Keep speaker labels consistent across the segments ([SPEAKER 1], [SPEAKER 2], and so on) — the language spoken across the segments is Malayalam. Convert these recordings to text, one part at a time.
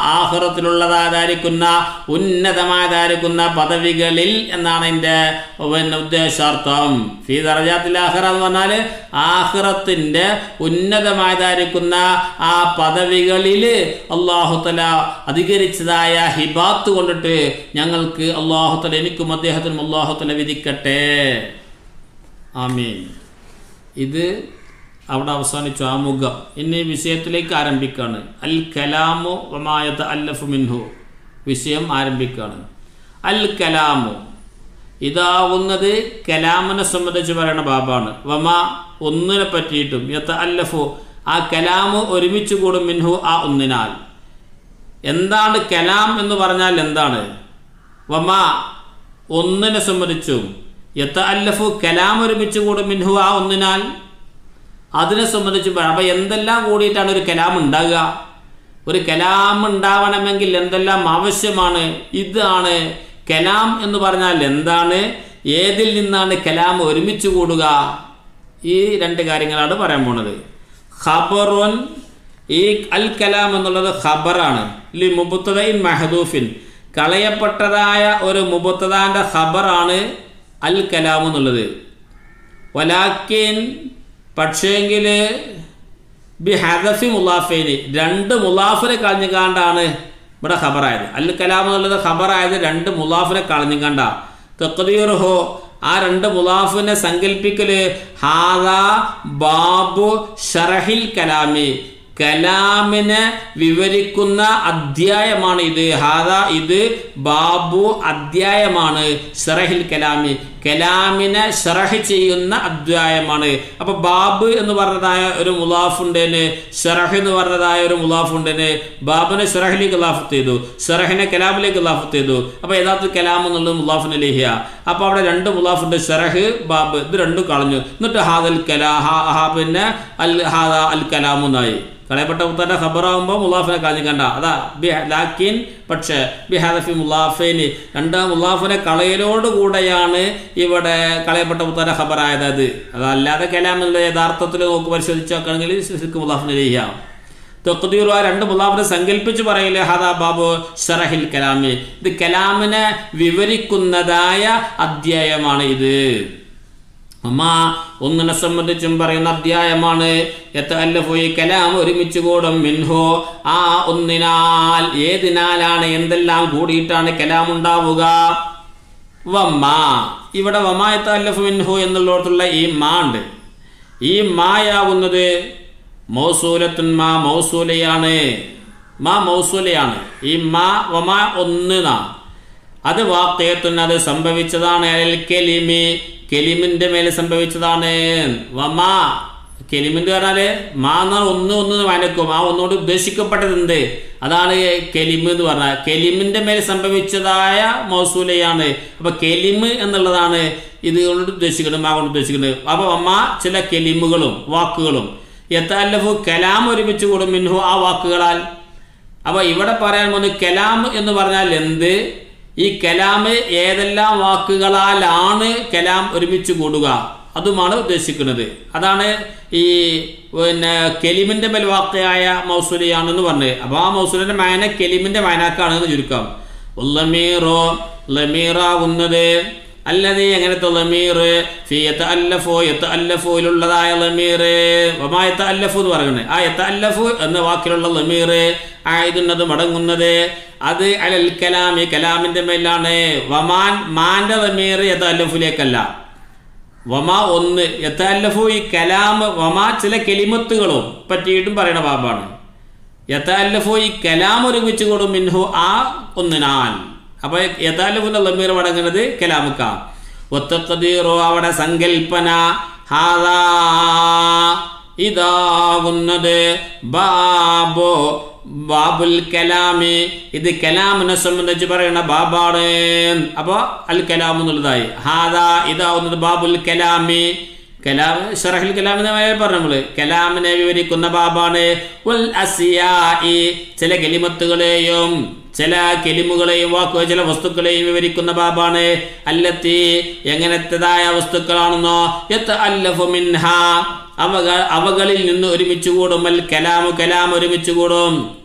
[SPEAKER 1] ആഹ്റത്തിലുള്ളതായിരിക്കുന്ന ഉന്നതമായതായിരിക്കുന്ന പദവികളിൽ എന്നാണ് എൻ്റെ പിന്നെ ഉദ്ദേശാർത്ഥം ഫീ ദറജാത്തിൽ ആഹ്റ എന്ന് പറഞ്ഞാൽ ആഹ്റത്തിൻ്റെ ഉന്നതമായതായിരിക്കുന്ന ആ പദവികളിൽ അള്ളാഹുത്തല അധികരിച്ചതായ ഹിബാത്ത് കൊണ്ടിട്ട് ഞങ്ങൾക്ക് അള്ളാഹുത്തല എനിക്കും അദ്ദേഹത്തിനും അള്ളാഹുത്തല വിധിക്കട്ടെ ആമീൻ ഇത് അവിടെ അവസാനിച്ചു ആ മുഖം ഇനി വിഷയത്തിലേക്ക് ആരംഭിക്കുകയാണ് അൽ കലാമു വമായത്ത് അല്ലഫു മിൻഹു വിഷയം ആരംഭിക്കുകയാണ് അൽ കലാമു ഇതാവുന്നത് കലാമിനെ സംബന്ധിച്ച് പറയുന്ന ബാബാണ് വമ ഒന്നിനെ പറ്റിയിട്ടും യത്ത അല്ലഫു ആ കലാമു ഒരുമിച്ച് കൂടും മിൻഹു ആ ഒന്നിനാൽ എന്താണ് കലാം എന്ന് പറഞ്ഞാൽ എന്താണ് വമ ഒന്നിനെ സംബന്ധിച്ചും യത്ത അല്ലഫു കലാം ഒരുമിച്ച് കൂടും മിൻഹു ആ ഒന്നിനാൽ അതിനെ സംബന്ധിച്ച് പറ- അപ്പൊ എന്തെല്ലാം കൂടിയിട്ടാണ് ഒരു കലാം ഉണ്ടാകുക ഒരു കലാം ഉണ്ടാവണമെങ്കിൽ എന്തെല്ലാം ആവശ്യമാണ് ഇതാണ് കലാം എന്ന് പറഞ്ഞാൽ എന്താണ് ഏതിൽ നിന്നാണ് കലാം ഒരുമിച്ച് കൂടുക ഈ രണ്ട് കാര്യങ്ങളാണ് പറയാൻ പോണത് ഖബറുൻ ഈ അൽ കലാം എന്നുള്ളത് ഖബറാണ് ലി മുബത്തതയിൻ മഹദൂഫിൻ കളയപ്പെട്ടതായ ഒരു മുബത്തതാൻ്റെ ഖബറാണ് അൽ കലാം എന്നുള്ളത് വലാക്കിൻ പക്ഷേങ്കിൽ ബി ഹദഫി മുലാഫേന് രണ്ട് മുലാഫിനെ കളഞ്ഞുകാണ്ടാണ് ഇവിടെ ഖബറായത് അൽ കലാം എന്നുള്ളത് ഖബറായത് രണ്ട് മുലാഫിനെ കളഞ്ഞുകാണ്ട തെക്കതീർഹോ ആ രണ്ട് മുലാഫിനെ സങ്കല്പിക്കല് ഹാദ ബാബു ഷറഹിൽ കലാമി കലാമിനെ വിവരിക്കുന്ന അധ്യായമാണ് ഇത് ഹാദ ഇത് ബാബു അധ്യായമാണ് ഷറഹിൽ കലാമി കലാമിനെ ഷറഹ് ചെയ്യുന്ന അധ്യായമാണ് അപ്പൊ ബാബ് എന്ന് പറഞ്ഞതായ ഒരു മുലാഫുണ്ടേന് ഷറഹ് എന്ന് പറഞ്ഞതായ ഒരു മുലാഫുണ്ടേന് ബാബിനെ ഷറഹിലേക്ക് ലാഫത്ത് ചെയ്തു ഷറഹിനെ കലാമിലേക്ക് ലാഫത്ത് ചെയ്തു അപ്പൊ യഥാർത്ഥ കലാം എന്നുള്ളത് മുലാഫിന് ലേഹിയ അപ്പൊ അവിടെ രണ്ട് മുലാഫുണ്ട് ഷറഹ് ബാബ് ഇത് രണ്ടും കളഞ്ഞു എന്നിട്ട് ഹാദൽ കലാ ഹാ ഹാ പിന്നെ അൽ ഹാദ അൽ കലാമെന്നായി കളയപ്പെട്ട മുത്താന്റെ ഖബറാകുമ്പോൾ മുലാഫിനെ കളഞ്ഞിക്കണ്ട അതാ ബി ലാക്കിൻ പക്ഷേ ബി ഹദഫി മുലാഫിന് രണ്ടാം മുലാഫിനെ കളയലോട് കൂടെയാണ് ഇവിടെ കളയപ്പെട്ട മുത്താന്റെ ഖബറായത് അത് അതല്ലാതെ കലാം എന്നുള്ള യഥാർത്ഥത്തിൽ നോക്ക് പരിശോധിച്ച് നോക്കുകയാണെങ്കിൽ ശരിക്കും മുലാഫിന് ചെയ്യാം തൊക്കുതീർ ആ രണ്ട് മുലാഫിനെ സങ്കല്പിച്ച് പറയില്ലേ ഹദാ ബാബു ഷറഹിൽ കലാമി ഇത് കലാമിനെ വിവരിക്കുന്നതായ അധ്യായമാണ് ഇത് അമ്മ ഒന്നിനെ സംബന്ധിച്ചും പറയുന്ന അധ്യായമാണ് പോയി കലാം ഒരുമിച്ച് കൂടും മിൻഹോ ആ ഒന്നിനാൽ ഏതിനാലാണ് എന്തെല്ലാം കൂടിയിട്ടാണ് കലാം ഉണ്ടാവുക വമ്മ ഇവിടെ വമായത്ത് അല്ലഫ് മിൻഹു എന്നുള്ളിടത്തുള്ള ഈ മാ ഉണ്ട് ഈ മായാവുന്നത് മൗസൂലത്തുൻ മാ മൗസൂലയാണ് മാ മൗസൂലയാണ് ഈ മാ വമാ ഒന്ന് നാ അത് വാക്കയത്തുൻ അത് സംഭവിച്ചതാണ് അൽ കെലിമി കെലിമിന്റെ മേലെ സംഭവിച്ചതാണ് വമാ കെലിമിന്റെ പറഞ്ഞാല് മാ എന്നാൽ ഒന്ന് ഒന്ന് വനക്കും ആ ഒന്നുകൊണ്ട് ഉദ്ദേശിക്കപ്പെട്ടത് എന്ത് അതാണ് കെലിമ് എന്ന് പറഞ്ഞാൽ കെലിമിന്റെ മേലെ സംഭവിച്ചതായ മൗസൂലയാണ് അപ്പൊ കെലിമ് എന്നുള്ളതാണ് ഇത് കൊണ്ട് ഉദ്ദേശിക്കുന്നത് മാ കൊണ്ട് ഉദ്ദേശിക്കുന്നത് അപ്പൊ അമ്മ ചില കെലിമുകളും വാക്കുകളും യത്തല്ലഫു കലാം ഒരുമിച്ച് കൂടും മിൻഹു ആ വാക്കുകളാൽ അപ്പൊ ഇവിടെ പറയാൻ പോകുന്നത് കലാം എന്ന് പറഞ്ഞാൽ എന്ത് ഈ കലാം ഏതെല്ലാം വാക്കുകളാലാണ് കലാം ഒരുമിച്ച് കൂടുക അതുമാണ് ഉദ്ദേശിക്കുന്നത് അതാണ് ഈ പിന്നെ കെലിമിന്റെ മേൽ വാക്കയായ മൗസുലിയാണെന്ന് പറഞ്ഞത് അപ്പോൾ ആ മൗസുലിന്റെ മായന കെലിമിന്റെ മായനാക്കാണെന്ന് ചുരുക്കം ലമീറോ ലമീറാകുന്നത് അല്ലത് എങ്ങനത്തെ ലമീർ ഫി യത്ത് അല്ലഫോ യത്ത് അല്ലഫോയിലുള്ളതായ ലമീർ വമാ യത്ത് അല്ലഫു എന്ന് പറയുന്നത് ആ യത്ത് അല്ലഫു എന്ന വാക്കിലുള്ള ലമീർ ആയതുന്നത് മടങ്ങുന്നത് അത് അലൽ കലാമി കലാമിന്റെ മേലാണ് വമാൻ മാന്റെ ലമീർ യത്ത് അല്ലഫുലേക്കല്ല വമ ഒന്ന് യത്തല്ലഫു ഈ കലാം വമ ചില കെലിമത്തുകളും പറ്റിയിട്ടും പറയണ ബാബാണ് യത്തല്ലഫു ഈ കലാം ഒരുമിച്ച് കൂടും മിൻഹു ആ ഒന്നിനാൽ അപ്പൊ യഥാലഫുന്റെ ലമീർ മടങ്ങുന്നത് കലാമുക്ക ഒത്തക്കതീറോ അവിടെ സങ്കൽപ്പന ഹാദാ ഇതാകുന്നത് ബാബോ ബാബുൽ കലാമി ഇത് കലാമിനെ സംബന്ധിച്ച് പറയുന്ന ബാബാണ് അപ്പൊ അൽ കലാം എന്നുള്ളതായി ഹാദാ ഇതാവുന്നത് ബാബുൽ കലാമി കലാം ഷറഹുൽ കലാമിനെ പറഞ്ഞു നമ്മള് കലാമിനെ വിവരിക്കുന്ന ബാബാണ് ഉൽ അസിയായി ചില കെലിമത്തുകളെയും ചില കെലിമുകളെയും വാക്കുക ചില വസ്തുക്കളെയും വിവരിക്കുന്ന ബാബാണ് അല്ലത്തി എങ്ങനത്തേതായ വസ്തുക്കളാണെന്നോ യത്ത് അല്ലഫു മിൻഹ അവക അവകളിൽ നിന്ന് ഒരുമിച്ച് കൂടും അൽ കലാമു കലാം ഒരുമിച്ച് കൂടും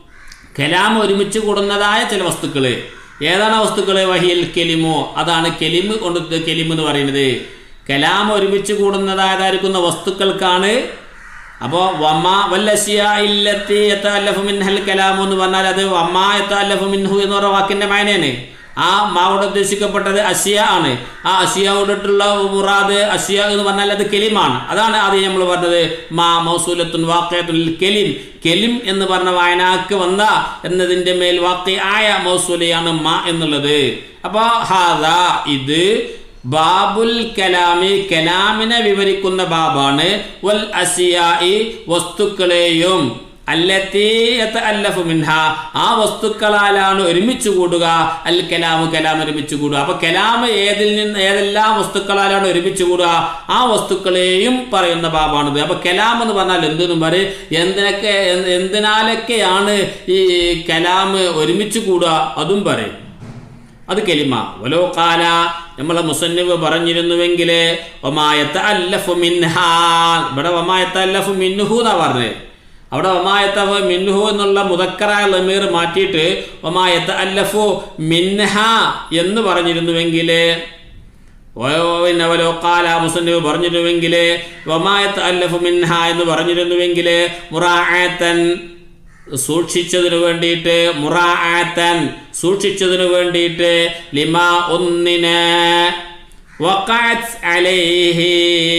[SPEAKER 1] കലാം ഒരുമിച്ച് കൂടുന്നതായ ചില വസ്തുക്കൾ ഏതാണ് ആ വസ്തുക്കൾ വഹിയൽ കെലിമോ അതാണ് കെലിമ് കൊണ്ട് കെലിം എന്ന് പറയുന്നത് കലാം ഒരുമിച്ച് കൂടുന്നതായതായിരിക്കുന്ന വസ്തുക്കൾക്കാണ് അപ്പോൾ വമ്മ വല്ലസിയ ഇല്ലത്തി എത്തല്ലഫു മിൻഹൽ കലാമു എന്ന് പറഞ്ഞാൽ അത് വമ്മ എത്തല്ലഫു മിൻഹു എന്ന് പറഞ്ഞ വാക്കിന്റെ മാനയാണ് ആ മാവോട് ഉദ്ദേശിക്കപ്പെട്ടത് അസിയ ആണ് ആ അസിയോടിട്ടുള്ള മുറാദ് അസിയ എന്ന് പറഞ്ഞാൽ അത് കെലിമാണ് അതാണ് ആദ്യം നമ്മൾ പറഞ്ഞത് മാ മൗസൂലത്തുൻ വാക്കയത്തുൽ കെലിം കെലിം എന്ന് പറഞ്ഞ വായനാക്ക് വന്ന എന്നതിൻ്റെ മേൽ വാക്കി ആയ മൗസൂലയാണ് മാ എന്നുള്ളത് അപ്പോൾ ഹാദ ഇത് ബാബുൽ കലാമി കലാമിനെ വിവരിക്കുന്ന ബാബാണ് വൽ അസിയായി വസ്തുക്കളെയും അല്ലത്തീയത്ത് മിൻഹ ആ വസ്തുക്കളാലാണ് ഒരുമിച്ച് കൂടുക അൽ കലാമ് കലാം ഒരുമിച്ച് കൂടുക അപ്പൊ കലാം ഏതിൽ നിന്ന് ഏതെല്ലാം വസ്തുക്കളാലാണ് ഒരുമിച്ച് കൂടുക ആ വസ്തുക്കളെയും പറയുന്ന ബാബാണിത് അപ്പൊ കലാം എന്ന് പറഞ്ഞാൽ എന്തെന്നും പറയും എന്തിനൊക്കെ എന്ത് എന്തിനാലൊക്കെയാണ് ഈ കലാം ഒരുമിച്ച് കൂടുക അതും പറയും അത് കെലിമ വലോ കാല നമ്മളെ മുസന്നിവ് പറഞ്ഞിരുന്നുവെങ്കിൽ ഒമായത്ത അല്ലഫു മിൻഹ ഇവിടെ ഒമായത്ത അല്ലഫു മിൻഹു എന്നാ പറഞ്ഞത് അവിടെ ഒമായത്ത മിൻഹു എന്നുള്ള മുതക്കറായ ലമീർ മാറ്റിയിട്ട് ഒമായത്ത അല്ലഫു മിൻഹ എന്ന് പറഞ്ഞിരുന്നുവെങ്കിൽ പിന്നെ വലോ കാല മുസന്നിവ് പറഞ്ഞിരുന്നുവെങ്കിൽ ഒമായത്ത് അല്ലഫു മിൻഹ എന്ന് പറഞ്ഞിരുന്നുവെങ്കിൽ മുറാഅത്തൻ സൂക്ഷിച്ചതിനു വേണ്ടിയിട്ട് മുറാഅത്തൻ സൂക്ഷിച്ചതിനു വേണ്ടിയിട്ട് ലിമ ഒന്നിന് വഖഅത്ത് അലൈഹി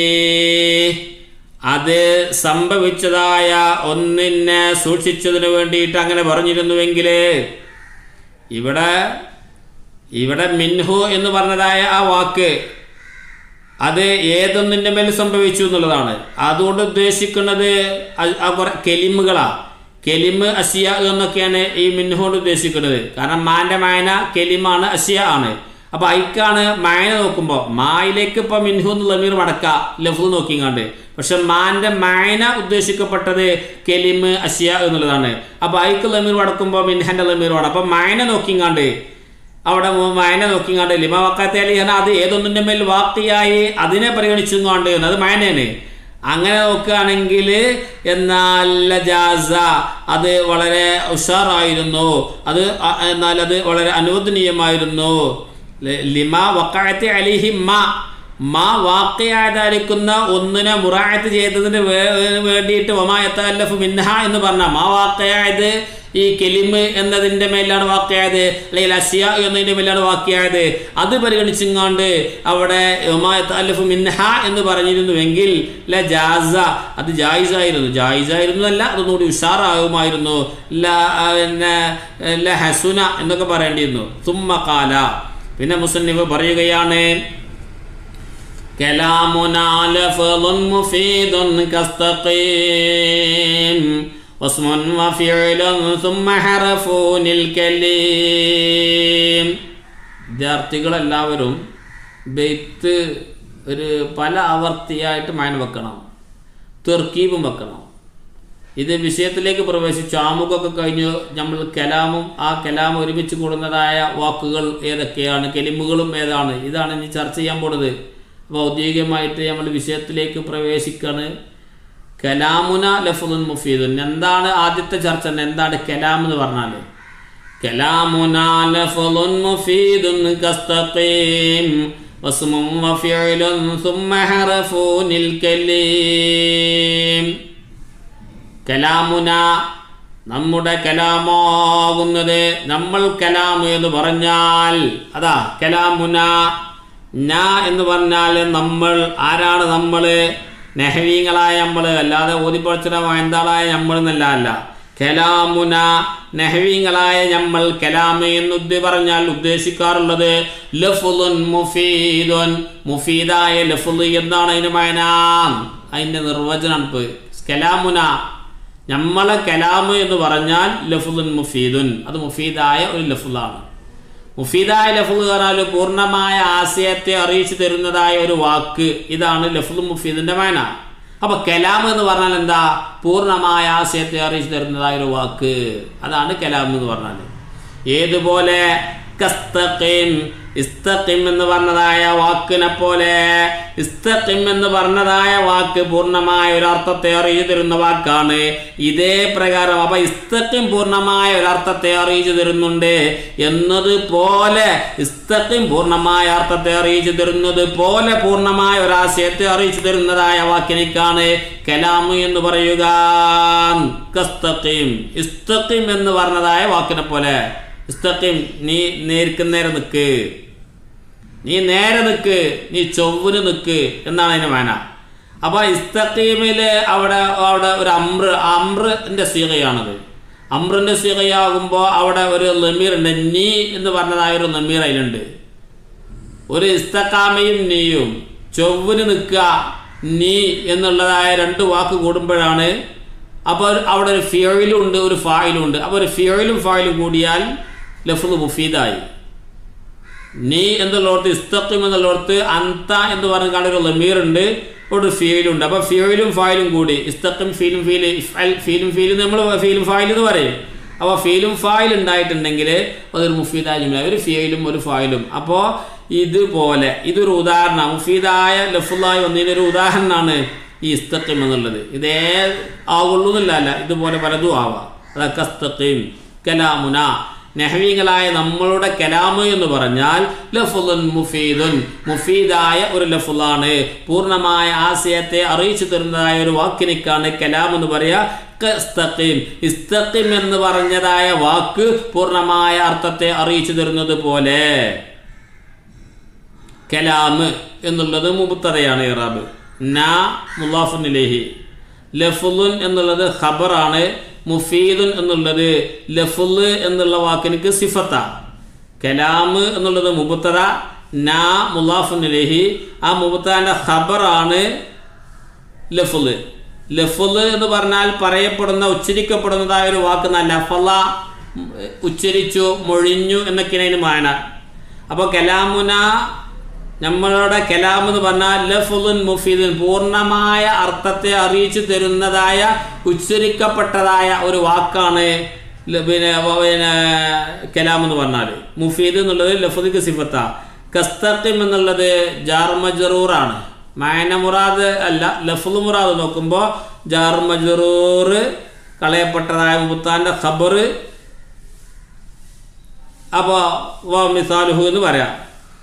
[SPEAKER 1] അത് സംഭവിച്ചതായ ഒന്നിനെ സൂക്ഷിച്ചതിന് വേണ്ടിയിട്ട് അങ്ങനെ പറഞ്ഞിരുന്നുവെങ്കിൽ ഇവിടെ ഇവിടെ മിൻഹു എന്ന് പറഞ്ഞതായ ആ വാക്ക് അത് ഏതൊന്നിൻ്റെ മേൽ സംഭവിച്ചു എന്നുള്ളതാണ് അതുകൊണ്ട് ഉദ്ദേശിക്കുന്നത് അത് ആ കുറെ കെലിമുകളാണ് കെലിമ് അസിയ എന്നൊക്കെയാണ് ഈ മിൻഹു കൊണ്ട് ഉദ്ദേശിക്കുന്നത് കാരണം മാൻ്റെ മായന കെലിമാണ് അസിയ ആണ് അപ്പൊ അയക്കാണ് മായന നോക്കുമ്പോൾ മായിലേക്ക് ഇപ്പൊ മിൻഹു എന്ന് ലമീർ മടക്ക ലഫു നോക്കിങ്ങാണ്ട് പക്ഷെ മാന്റെ മായന ഉദ്ദേശിക്കപ്പെട്ടത് കെലിമ് അസിയ എന്നുള്ളതാണ് അപ്പൊ അയക്ക് ലമീർ മടക്കുമ്പോൾ മിൻഹന്റെ ലമീർ മടക്കും അപ്പൊ മായന നോക്കിങ്ങാണ്ട് അവിടെ മായന നോക്കിങ്ങാണ്ട് ലിമ വക്കാത്തേലി എന്നാൽ അത് ഏതൊന്നിൻ്റെ മേൽ വാക്കിയായി അതിനെ പരിഗണിച്ചുകൊണ്ട് അത് മായനയാണ് അങ്ങനെ നോക്കുകയാണെങ്കിൽ എന്നാൽ ലജാസ അത് വളരെ ഉഷാറായിരുന്നു അത് അ- എന്നാൽ അത് വളരെ അനുവദനീയമായിരുന്നു ല- ലിമ വക്കായത്തെ അലിഹി മ മാ വാക്കയായതായിരിക്കുന്ന ഒന്നിനെ മുറായത്ത് ചെയ്തതിന് വേ- വേണ്ടിയിട്ട് ഒമായത്തല്ലഫ് മിൻഹ എന്ന് പറഞ്ഞ മാ വാക്കയായത് ഈ കെലിമ് എന്നതിൻ്റെ മേലാണ് വാക്കയായത് അല്ലെങ്കിൽ അസിയ എന്നതിൻ്റെ മേലാണ് വാക്കിയായത് അത് പരിഗണിച്ചിങ്ങാണ്ട് അവിടെ ഒമായത്തല്ലഫ് മിൻഹ എന്ന് പറഞ്ഞിരുന്നുവെങ്കിൽ ല ജാസ അത് ജായിസായിരുന്നു ജായിസായിരുന്നു അല്ല അതൊന്നുകൂടി ഉഷാറാകുമായിരുന്നു ല ആ, പിന്നെ ല ഹസുന എന്നൊക്കെ പറയേണ്ടിയിരുന്നു തുമ്മ കാല പിന്നെ മുസന്നിഫ് പറയുകയാണ് كلامنا لفظ مفيد كاستقيم واسم وفعل ثم حرف الكليم വിദ്യാർത്ഥികളെല്ലാവരും ബെയ്ത്ത് ഒരു പല ആവർത്തിയായിട്ട് മാൻ വെക്കണം തെർക്കീബും വെക്കണം ഇത് വിഷയത്തിലേക്ക് പ്രവേശിച്ചു ആമുഖമൊക്കെ കഴിഞ്ഞ് നമ്മൾ കലാമും ആ കലാം ഒരുമിച്ച് കൂടുന്നതായ വാക്കുകൾ ഏതൊക്കെയാണ് കെലിമുകളും ഏതാണ് ഇതാണ് ഇനി ചർച്ച ചെയ്യാൻ പോണത് അപ്പോൾ ഔദ്യോഗികമായിട്ട് നമ്മൾ വിഷയത്തിലേക്ക് പ്രവേശിക്കാണ് കലാമുന ലഫുദുൻ മുഫീദുൻ എന്താണ് ആദ്യത്തെ ചർച്ച എന്താണ് കലാം എന്ന് പറഞ്ഞാൽ കലാമുന ലഫുദുൻ മുഫീദുൻ കസ്തഖീം വസ്മും വഫിഅലുൻ ثم حرفون الكليم കലാമുന നമ്മുടെ കലാമാകുന്നത് നമ്മൾ കലാം എന്ന് പറഞ്ഞാൽ അതാ കലാമുന ന എന്ന് പറഞ്ഞാൽ നമ്മൾ ആരാണ് നമ്മൾ നെഹവീങ്ങളായ നമ്മൾ അല്ലാതെ ഓതിപ്പഴച്ചിട വായന്താളായ നമ്മൾ എന്നല്ല അല്ല കലാമുന നെഹവീങ്ങളായ നമ്മൾ കലാമ് എന്ന് ഉദ്ദ പറഞ്ഞാൽ ഉദ്ദേശിക്കാറുള്ളത് ലഫുലുൻ മുഫീദുൻ മുഫീദായ ലഫുൽ എന്താണ് അതിന് മായന അതിൻ്റെ നിർവചനം ഇപ്പൊ കലാമുന നമ്മളെ കലാമ് എന്ന് പറഞ്ഞാൽ ലഫുദുൻ മുഫീദുൻ അത് മുഫീദായ ഒരു ലഫുലാണ് മുഫീദായ ലഫുദ് പറഞ്ഞാൽ പൂർണ്ണമായ ആശയത്തെ അറിയിച്ചു തരുന്നതായ ഒരു വാക്ക് ഇതാണ് ലഫുദ് മുഫീദിന്റെ മാന അപ്പൊ കലാം എന്ന് പറഞ്ഞാൽ എന്താ പൂർണ്ണമായ ആശയത്തെ അറിയിച്ചു തരുന്നതായ ഒരു വാക്ക് അതാണ് കലാം എന്ന് പറഞ്ഞാൽ ഏതുപോലെ കസ്തഖീം ഇസ്തഖിം എന്ന് പറഞ്ഞതായ വാക്കിനെ പോലെ ഇസ്തഖിം എന്ന് പറഞ്ഞതായ വാക്ക് പൂർണ്ണമായ ഒരു അർത്ഥത്തെ അറിയിച്ചു തരുന്ന വാക്കാണ് ഇതേ പ്രകാരം അപ്പൊ ഇസ്തഖിം പൂർണ്ണമായ ഒരു അർത്ഥത്തെ അറിയിച്ചു തരുന്നുണ്ട് എന്നതുപോലെ ഇസ്തഖിം പൂർണ്ണമായ അർത്ഥത്തെ അറിയിച്ചു തരുന്നത് പോലെ പൂർണ്ണമായ ഒരു ആശയത്തെ അറിയിച്ചു തരുന്നതായ വാക്കിനേക്കാണ് കലാമ് എന്ന് പറയുക കസ്തഖിം ഇസ്തഖിം എന്ന് പറഞ്ഞതായ വാക്കിനെ പോലെ ഇസ്തഖിം നീ നേർക്ക് നേരെ നിൽക്ക് നീ നേരെ നിൽക്ക് നീ ചൊവ്വിന് നിൽക്ക് എന്നാണ് അതിന് വേന അപ്പൊ ഇസ്തഖീമില് അവിടെ അവിടെ ഒരു അമ്ര അമ്രിന്റെ സീകയാണത് അമ്രിന്റെ സീകയാകുമ്പോൾ അവിടെ ഒരു ലമീർ ഉണ്ട് നീ എന്ന് പറഞ്ഞതായ ഒരു ലമീർ അതിലുണ്ട് ഒരു ഇസ്തക്കാമയും നീയും ചൊവ്വിന് നിൽക്കുക നീ എന്നുള്ളതായ രണ്ട് വാക്ക് കൂടുമ്പോഴാണ് അപ്പോൾ അവിടെ ഒരു ഫിയോയിലും ഉണ്ട് ഒരു ഫായിലും ഉണ്ട് അപ്പോൾ ഒരു ഫിയോയിലും ഫായിലും കൂടിയാൽ ലഫ്ല് മുഫീദായി നീ എന്നുള്ളടത്ത് ഇസ്തഖിം എന്നുള്ളടത്ത് അന്ത എന്ന് പറഞ്ഞ ഒരു ലമീർ ഉണ്ട് ഒരു ഫീലും ഉണ്ട് അപ്പോൾ ഫീലും ഫായിലും കൂടി ഇസ്തഖിം ഫീലും ഫീൽ ഫീലും ഫീലും നമ്മൾ ഫീലും ഫായിൽ എന്ന് പറയും അപ്പോൾ ഫീലും ഫായിൽ ഉണ്ടായിട്ടുണ്ടെങ്കിൽ അതൊരു മുഫീദായ ജുമല ഒരു ഫീലും ഒരു ഫായിലും അപ്പോൾ ഇതുപോലെ ഇതൊരു ഉദാഹരണം മുഫീദായ ലഫുല്ലായി വന്നതിൻ്റെ ഒരു ഉദാഹരണമാണ് ഈ ഇസ്തഖിം എന്നുള്ളത് ഇതേ ആവുള്ളൂ എന്നല്ല അല്ല ഇതുപോലെ പലതും ആവാം അതൊക്കെ ഇസ്തഖിം കലാമുന നെഹവീങ്ങളായ നമ്മളുടെ കലാമ് എന്ന് പറഞ്ഞാൽ ലഫുലുൻ മുഫീദുൻ മുഫീദായ ഒരു ലഫുലാണ് പൂർണ്ണമായ ആശയത്തെ അറിയിച്ചു തരുന്നതായ ഒരു വാക്കിനിക്കാണ് കലാം എന്ന് പറയാ ഇസ്തഖീം ഇസ്തഖീം എന്ന് പറഞ്ഞതായ വാക്ക് പൂർണ്ണമായ അർത്ഥത്തെ അറിയിച്ചു തരുന്നത് പോലെ കലാമ് എന്നുള്ളത് മുബത്തതയാണ് ഇറാബ് നാ മുല്ലാഫുൻ ഇലേഹി ലഫുലുൻ എന്നുള്ളത് ഖബറാണ് മുഫീദുൻ എന്നുള്ളത് ലഫുല് എന്നുള്ള വാക്കിനക്ക് സിഫത്ത കലാമ് എന്നുള്ളത് മുബത്തത നാ മുല്ലാഫുൻ ഇലേഹി ആ മുബത്താൻ്റെ ഖബറാണ് ലഫുല് ലഫുല് എന്ന് പറഞ്ഞാൽ പറയപ്പെടുന്ന ഉച്ചരിക്കപ്പെടുന്നതായ ഒരു വാക്ക് നല്ല ലഫല ഉച്ചരിച്ചു മൊഴിഞ്ഞു എന്നൊക്കെയാണ് അതിന് മാന അപ്പോൾ കലാമുന നമ്മളുടെ കലാം എന്ന് പറഞ്ഞാൽ ലഫുലുൻ മുഫീദുൻ പൂർണ്ണമായ അർത്ഥത്തെ അറിയിച്ചു തരുന്നതായ ഉച്ചരിക്കപ്പെട്ടതായ ഒരു വാക്കാണ് ല- പിന്നെ വ- പിന്നെ കലാം എന്ന് പറഞ്ഞാൽ മുഫീദ് എന്നുള്ളത് ലഫുദിക്ക് സിഫത്ത കസ്തഖിം എന്നുള്ളത് ജാർ മജറൂറാണ് മായന മുറാദ് അല്ല ലഫുൽ മുറാദ് നോക്കുമ്പോൾ ജാർ മജറൂർ കളയപ്പെട്ടതായ മുത്താൻ്റെ ഖബർ അപ്പോൾ വ മിസാലുഹു എന്ന് പറയാം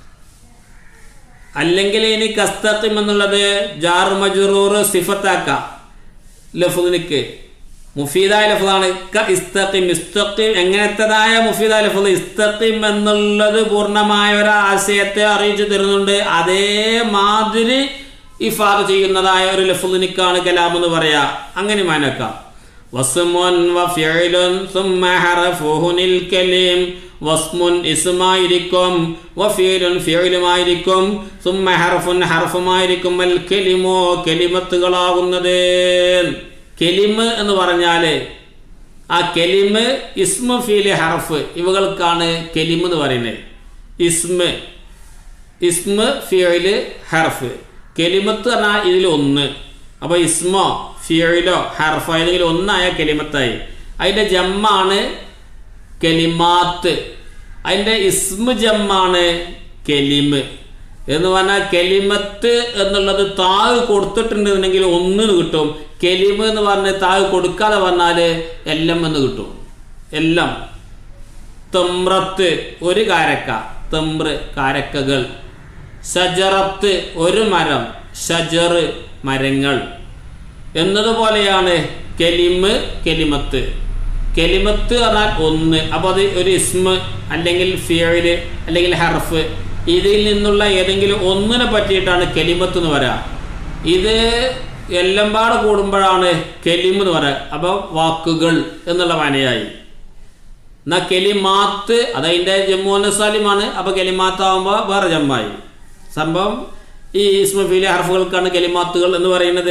[SPEAKER 1] അല്ലെങ്കിൽ ഇനി കസ്തഖിം എന്നുള്ളത് ജാർ മജറൂർ സിഫത്താക്കാം ലഫുദിനിക്ക് മുഫീദായ ലഫുദാണ് ക ഇസ്തഖിം ഇസ്തഖിം എങ്ങനത്തേതായ മുഫീദായ ലഫുദ് ഇസ്തഖിം എന്നുള്ളത് പൂർണ്ണമായ ഒരു ആശയത്തെ അറിയിച്ചു തരുന്നുണ്ട് അതേമാതിരി ഇഫാദ് ചെയ്യുന്നതായ ഒരു ലഫുദിനിക്കാണ് കലാം എന്ന് പറയാ അങ്ങനെ മാനക്കാം വസ്മുൻ വഫിഅലുൻ സുമ്മ ഹറഫുഹുനിൽ കലീം വസ്മുൻ ഇസ്മായിരിക്കും വഫീലുൻ ഫിഅലുമായിരിക്കും സുമ്മ ഹർഫുൻ ഹർഫുമായിരിക്കും അൽ കലിമോ കലിമത്തുകളാകുന്നത് കെലിമ് എന്ന് പറഞ്ഞാല് ആ കെലിമ് ഇസ്മ ഫീല് ഹർഫ് ഇവകൾക്കാണ് കെലിമ് എന്ന് പറയുന്നത് ഇസ്മ ഇസ്മ ഫിയല് ഹർഫ് കെലിമത്ത് പറഞ്ഞാൽ ഇതിൽ ഒന്ന് അപ്പോൾ ഇസ്മോ ഫിയലോ ഹർഫോ ഏതെങ്കിലും ഒന്നായ കെലിമത്തായി അതിൻ്റെ ജമ്മാണ് കെലിമാത്ത് അതിൻ്റെ ഇസ്മ ജമ്മാണ് കെലിമ് എന്ന് പറഞ്ഞാൽ കെലിമത്ത് എന്നുള്ളത് താഴ് കൊടുത്തിട്ടുണ്ടെന്നുണ്ടെങ്കിൽ ഒന്നിന് കിട്ടും കെലിമ് എന്ന് പറഞ്ഞ് താഴ് കൊടുക്കാതെ പറഞ്ഞാൽ എല്ലാം എന്ന് കിട്ടും എല്ലാം തെമ്രത്ത് ഒരു കാരക്ക തെമ്ര് കാരക്കകൾ ഷജറത്ത് ഒരു മരം ഷജറ് മരങ്ങൾ എന്നതുപോലെയാണ് കെലിമ് കെലിമത്ത് കെലിമത്ത് പറഞ്ഞാൽ ഒന്ന് അപ്പോൾ അത് ഒരു ഇസ്മ അല്ലെങ്കിൽ ഫിയല് അല്ലെങ്കിൽ ഹർഫ് ഇതിൽ നിന്നുള്ള ഏതെങ്കിലും ഒന്നിനെ പറ്റിയിട്ടാണ് കെലിമത്ത് എന്ന് പറയാം ഇത് എല്ലാം പാടെ കൂടുമ്പോഴാണ് കെലിമ് എന്ന് പറയാം അപ്പോൾ വാക്കുകൾ എന്നുള്ള മനയായി എന്നാൽ കെലിമാത്ത് അതതിൻ്റെ ജമ്മു നസാലിമാണ് അപ്പോൾ കെലിമാത്ത് ആകുമ്പോൾ വേറെ ജമ്മായി സംഭവം ഈ ഇസ്മഫീലെ ഹർഫുകൾക്കാണ് കെലിമാത്തുകൾ എന്ന് പറയുന്നത്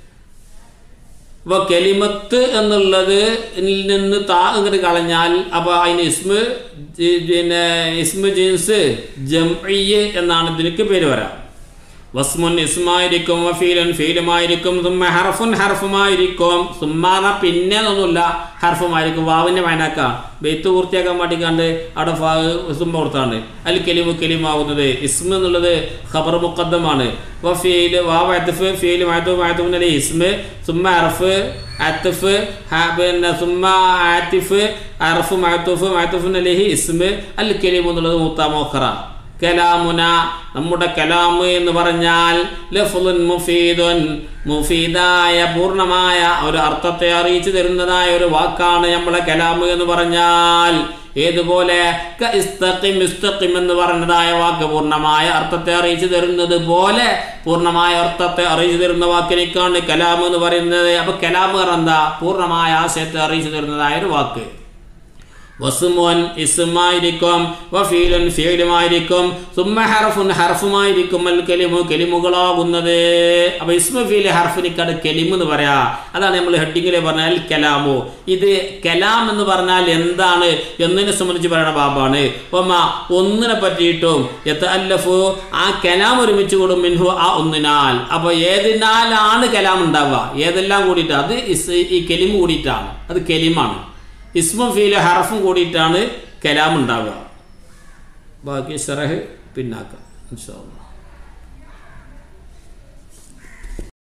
[SPEAKER 1] അപ്പോൾ കെലിമത്ത് എന്നുള്ളത് ഇതിൽ നിന്ന് താ ഇങ്ങോട്ട് കളഞ്ഞാൽ അപ്പോൾ അതിന് ഇസ്മ ജി- പിന്നെ ഇസ്മ ജീൻസ് ജംഇയ്യ് എന്നാണ് ഇതിലേക്ക് പേര് വരാം വസ്മുൻ ഇസ്മായിരിക്കും വഫീലൻ ഫീലുമായിരിക്കും സുമ്മ ഹർഫുൻ ഹർഫുമായിരിക്കും സുമ്മാറ പിന്നെ ഒന്നുമില്ല ഹർഫുമായിരിക്കും വാവിൻ്റെ മൈനാക്ക ബെയ്ത്ത് പൂർത്തിയാക്കാൻ വേണ്ടിക്കാണ്ട് അവിടെ ഫാ സുമ്മ കൊടുത്താണ്ട് അതിൽ കെലിമു കെലിമാവുന്നത് ഇസ്മ എന്നുള്ളത് ഖബർ മുക്കദ്ദമാണ് വഫീല് വാവ് അത്തഫ് ഫീല് മായത്തു മായത്തുവിൻ്റെ ഇസ്മ സുമ്മ ഹർഫ് അത്തഫ് ഹ- പിന്നെ സുമ്മ ആത്തിഫ് അറഫ് മായത്തുഫ് മായത്തുഫിൻ അലഹി ഇസ്മ അൽ കെലിമു എന്നുള്ളത് മൂത്താമോഖറ കലാമുന നമ്മുടെ കലാമ് എന്ന് പറഞ്ഞാൽ ലഫ്ലുൻ മുഫീദുൻ മുഫീദായ പൂർണ്ണമായ ഒരു അർത്ഥത്തെ അറിയിച്ചു തരുന്നതായ ഒരു വാക്കാണ് നമ്മളെ കലാമ് എന്ന് പറഞ്ഞാൽ ഏതുപോലെ ക ഇസ്തഖിം ഇസ്തഖിം എന്ന് പറഞ്ഞതായ വാക്ക് പൂർണ്ണമായ അർത്ഥത്തെ അറിയിച്ചു തരുന്നത് പോലെ പൂർണ്ണമായ അർത്ഥത്തെ അറിയിച്ചു തരുന്ന വാക്കിനേക്കാണ് കലാം എന്ന് പറയുന്നത് അപ്പൊ കലാം പറഞ്ഞാൽ എന്താ പൂർണ്ണമായ ആശയത്തെ അറിയിച്ചു തരുന്നതായ ഒരു വാക്ക് വസുമോൻ ഇസ്മായിരിക്കും വഫീലുൻ ഫീലുമായിരിക്കും സുമ്മ ഹർഫുൻ ഹർഫുമായിരിക്കും അൽ കെലിമു കെലിമുകളാകുന്നത് അപ്പൊ ഇസ്മ ഫീല് ഹർഫിനിക്കാട് കെലിമു എന്ന് പറയാ അതാണ് നമ്മൾ ഹെഡിങ്ങിൽ പറഞ്ഞാൽ അൽ കലാമു ഇത് കലാം എന്ന് പറഞ്ഞാൽ എന്താണ് എന്നതിനെ സംബന്ധിച്ച് പറയുന്ന ബാബാണ് ഒമ്മ ഒന്നിനെ പറ്റിയിട്ടും എത്ത അല്ലഫു ആ കലാം ഒരുമിച്ച് കൂടും മിൻഹു ആ ഒന്നിനാൽ അപ്പൊ ഏതിനാലാണ് കലാം ഉണ്ടാവുക ഏതെല്ലാം കൂടിയിട്ട് അത് ഇസ് ഈ കെലിമ് കൂടിയിട്ടാണ് അത് കെലിമാണ് ഇസ്മും ഫീല് ഹറഫും കൂടിയിട്ടാണ് കലാം ഉണ്ടാവുക ബാക്കി ഷറഹ് പിന്നാക്കാം ഇൻഷാ അല്ലാ